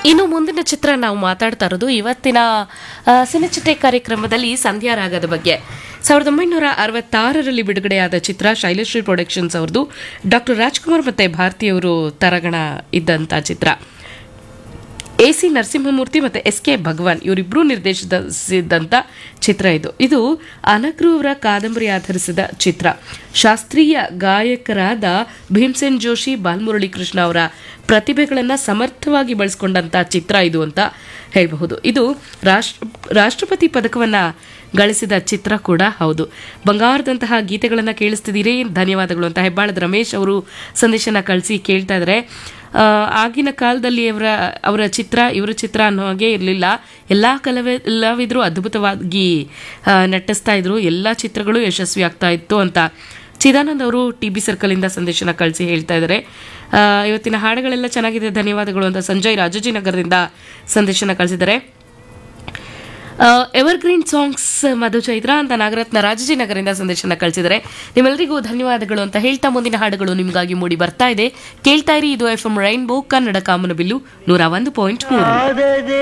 ಇನ್ನು ಮುಂದಿನ ಚಿತ್ರ ನಾವು ಮಾತಾಡ್ತಾ ಇರೋದು ಇವತ್ತಿನ ಆ, ಸಿನಿಚಿಟ್ಟೆ ಕಾರ್ಯಕ್ರಮದಲ್ಲಿ ಸಂಧ್ಯಾ ರಾಗದ ಬಗ್ಗೆ ಸಾವಿರದ ಒಂಬೈನೂರ ಅರವತ್ತಾರರಲ್ಲಿ ಬಿಡುಗಡೆಯಾದ ಚಿತ್ರ ಶೈಲಶ್ರೀ ಪ್ರೊಡಕ್ಷನ್ಸ್ ಅವ್ರದ್ದು ಡಾಕ್ಟರ್ ರಾಜ್ಕುಮಾರ್ ಮತ್ತೆ ಭಾರತಿಯವರು ತರಗಣ ಇದ್ದಂಥ ಚಿತ್ರ ಎ ಸಿ ನರಸಿಂಹಮೂರ್ತಿ ಮತ್ತು ಎಸ್ ಕೆ ಭಗವಾನ್ ಇವರಿಬ್ಬರೂ ನಿರ್ದೇಶಿಸಿದಂಥ ಚಿತ್ರ ಇದು ಇದು ಅನಕ್ರು ಅವರ ಕಾದಂಬರಿ ಆಧರಿಸಿದ ಚಿತ್ರ ಶಾಸ್ತ್ರೀಯ ಗಾಯಕರಾದ ಭೀಮ್ಸೇನ್ ಜೋಶಿ ಬಾಲ್ಮುರಳಿ ಕೃಷ್ಣ ಅವರ ಪ್ರತಿಭೆಗಳನ್ನು ಸಮರ್ಥವಾಗಿ ಬಳಸ್ಕೊಂಡಂಥ ಚಿತ್ರ ಇದು ಅಂತ ಹೇಳಬಹುದು ಇದು ರಾಷ್ಟ್ರ ರಾಷ್ಟ್ರಪತಿ ಪದಕವನ್ನು ಗಳಿಸಿದ ಚಿತ್ರ ಕೂಡ ಹೌದು ಬಂಗಾರದಂತಹ ಗೀತೆಗಳನ್ನು ಕೇಳಿಸ್ತಿದ್ದೀರಿ ಧನ್ಯವಾದಗಳು ಅಂತ ಹೆಬ್ಬಾಳದ ರಮೇಶ್ ಅವರು ಸಂದೇಶನ ಕಳಿಸಿ ಕೇಳ್ತಾ ಇದ್ದಾರೆ ಆ, ಆಗಿನ ಕಾಲದಲ್ಲಿ ಅವರ ಅವರ ಚಿತ್ರ ಇವರ ಚಿತ್ರ ಅನ್ನೋ ಹಾಗೆ ಇರಲಿಲ್ಲ ಎಲ್ಲ ಕಲಾವಿ ಕಲಾವಿದರು ಅದ್ಭುತವಾಗಿ ಆ, ನಟಿಸ್ತಾ ಇದ್ರು ಎಲ್ಲ ಚಿತ್ರಗಳು ಯಶಸ್ವಿ ಆಗ್ತಾ ಇತ್ತು ಅಂತ ಚಿದಾನಂದ್ ಅವರು ಟಿ ಬಿ ಸರ್ಕಲಿಂದ ಸಂದೇಶನ ಕಳಿಸಿ ಹೇಳ್ತಾ ಇದ್ದಾರೆ ಆ, ಇವತ್ತಿನ ಹಾಡುಗಳೆಲ್ಲ ಚೆನ್ನಾಗಿದೆ ಧನ್ಯವಾದಗಳು ಅಂತ ಸಂಜಯ್ ರಾಜಾಜಿನಗರದಿಂದ ಸಂದೇಶನ ಕಳಿಸಿದ್ದಾರೆ ಎವರ್ಗ್ರೀನ್ ಸಾಂಗ್ಸ್ ಮಧು ಚೈತ್ರ ಅಂತ ನಾಗರತ್ನ ರಾಜಾಜಿನಗರದಿಂದ ಸಂದೇಶನ ಕಳಿಸಿದರೆ ನಿಮ್ಮೆಲ್ಲರಿಗೂ ಧನ್ಯವಾದಗಳು ಅಂತ ಹೇಳ್ತಾ ಮುಂದಿನ ಹಾಡುಗಳು ನಿಮಗಾಗಿ ಮೂಡಿ ಬರ್ತಾ ಇದೆ ಕೇಳ್ತಾ ಇರಿ ಇದು ಎಫ್ ಎಂ ರೈನ್ಬೋ ಕನ್ನಡ ಕಾಮನಬಿಲ್ಲು ನೂರ ಒಂದು ಪಾಯಿಂಟ್ ಮೂರು